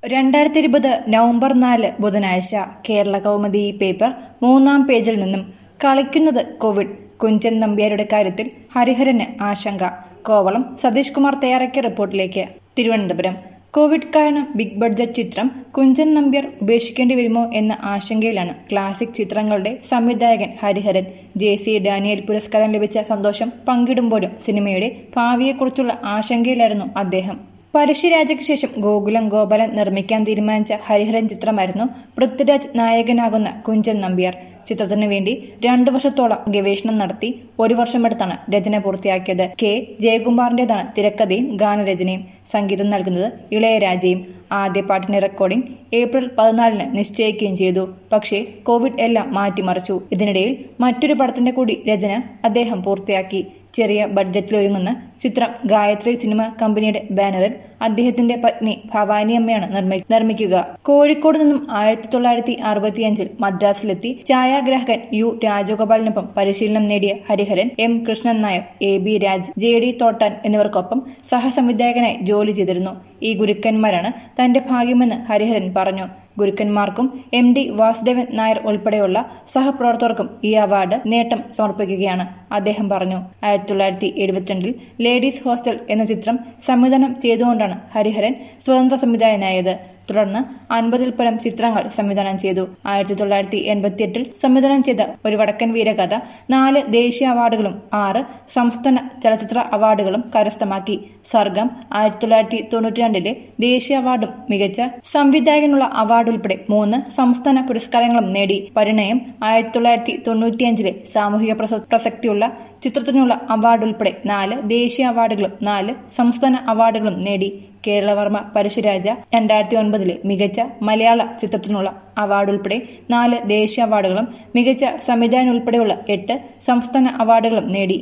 രണ്ടായിരത്തി ഇരുപത് നവംബർ നാല് ബുധനാഴ്ച കേരള കൗമുദി പേപ്പർ മൂന്നാം പേജിൽ നിന്നും കളിക്കുന്നത് കോവിഡ് കുഞ്ചൻ നമ്പ്യാരുടെ കാര്യത്തിൽ ഹരിഹരന് ആശങ്ക കോവളം സതീഷ് കുമാർ തയ്യാറാക്കിയ റിപ്പോർട്ടിലേക്ക് തിരുവനന്തപുരം കോവിഡ് കാരണം ബിഗ് ബഡ്ജറ്റ് ചിത്രം കുഞ്ചൻ നമ്പ്യാർ ഉപേക്ഷിക്കേണ്ടി വരുമോ എന്ന ആശങ്കയിലാണ് ക്ലാസിക് ചിത്രങ്ങളുടെ സംവിധായകൻ ഹരിഹരൻ ജെ സി ഡാനിയൽ പുരസ്കാരം ലഭിച്ച സന്തോഷം പങ്കിടുമ്പോഴും സിനിമയുടെ ഭാവിയെക്കുറിച്ചുള്ള ആശങ്കയിലായിരുന്നു അദ്ദേഹം പരശുരാജയ്ക്ക് ശേഷം ഗോകുലം ഗോപാലൻ നിർമ്മിക്കാൻ തീരുമാനിച്ച ഹരിഹരൻ ചിത്രമായിരുന്നു പൃഥ്വിരാജ് നായകനാകുന്ന കുഞ്ചൻ നമ്പ്യാർ ചിത്രത്തിനു വേണ്ടി രണ്ടു വർഷത്തോളം ഗവേഷണം നടത്തി ഒരു വർഷമെടുത്താണ് രചന പൂർത്തിയാക്കിയത് കെ ജയകുമാറിന്റേതാണ് തിരക്കഥയും ഗാനരചനയും സംഗീതം നൽകുന്നത് ഇളയരാജയും ആദ്യ പാട്ടിന്റെ റെക്കോർഡിംഗ് ഏപ്രിൽ പതിനാലിന് നിശ്ചയിക്കുകയും ചെയ്തു പക്ഷേ കോവിഡ് എല്ലാം മാറ്റിമറിച്ചു ഇതിനിടയിൽ മറ്റൊരു പടത്തിന്റെ കൂടി രചന അദ്ദേഹം പൂർത്തിയാക്കി ചെറിയ ബഡ്ജറ്റിൽ ഒരുങ്ങുന്ന ചിത്രം ഗായത്രി സിനിമ കമ്പനിയുടെ ബാനറിൽ അദ്ദേഹത്തിന്റെ പത്നി ഭവാനി അമ്മയാണ് നിർമ്മി- നിർമ്മിക്കുക കോഴിക്കോട് നിന്നും ആയിരത്തി തൊള്ളായിരത്തി അറുപത്തിയഞ്ചിൽ മദ്രാസിലെത്തി ഛായാഗ്രാഹകൻ യു രാജഗോപാലിനൊപ്പം പരിശീലനം നേടിയ Hariharan M Krishnan Nair A B Raj J D Thottan എന്നിവർക്കൊപ്പം സഹസംവിധായകനായി ജോലി ചെയ്തിരുന്നു ഈ ഗുരുക്കന്മാരാണ് തന്റെ ഭാഗ്യമെന്ന് ഹരിഹരൻ പറഞ്ഞു ഗുരുക്കന്മാർക്കും എം ഡി വാസുദേവൻ നായർ ഉൾപ്പെടെയുള്ള സഹപ്രവർത്തകർക്കും ഈ അവാർഡ് നേട്ടം സമർപ്പിക്കുകയാണ് അദ്ദേഹം പറഞ്ഞു ആയിരത്തി തൊള്ളായിരത്തി എഴുപത്തിരണ്ടിൽ ലേഡീസ് ഹോസ്റ്റൽ എന്ന ചിത്രം സംവിധാനം ചെയ്തുകൊണ്ടാണ് ഹരിഹരൻ സ്വതന്ത്ര സംവിധായകനായത് തുടർന്ന് അൻപതിൽ പരം ചിത്രങ്ങൾ സംവിധാനം ചെയ്തു ആയിരത്തി തൊള്ളായിരത്തി എൺപത്തിയെട്ടിൽ സംവിധാനം ചെയ്ത ഒരു വടക്കൻ വീരകഥ നാല് ദേശീയ അവാർഡുകളും ആറ് സംസ്ഥാന ചലച്ചിത്ര അവാർഡുകളും കരസ്ഥമാക്കി സർഗം ആയിരത്തി തൊള്ളായിരത്തി തൊണ്ണൂറ്റി രണ്ടിലെ ദേശീയ അവാർഡും മികച്ച സംവിധായകനുള്ള അവാർഡ് ഉൾപ്പെടെ മൂന്ന് സംസ്ഥാന പുരസ്കാരങ്ങളും നേടി പരിണയം ആയിരത്തി തൊള്ളായിരത്തി തൊണ്ണൂറ്റിയഞ്ചിലെ സാമൂഹിക പ്രസ- പ്രസക്തിയുള്ള ചിത്രത്തിനുള്ള അവാർഡ് ഉൾപ്പെടെ നാല് ദേശീയ അവാർഡുകളും നാല് സംസ്ഥാന അവാർഡുകളും നേടി കേരളവർമ്മ പരശുരാജ രണ്ടായിരത്തി ഒൻപതിലെ മികച്ച മലയാള ചിത്രത്തിനുള്ള അവാർഡ് ഉൾപ്പെടെ നാല് ദേശീയ അവാർഡുകളും മികച്ച സംവിധാനം ഉൾപ്പെടെയുള്ള എട്ട് സംസ്ഥാന അവാർഡുകളും നേടി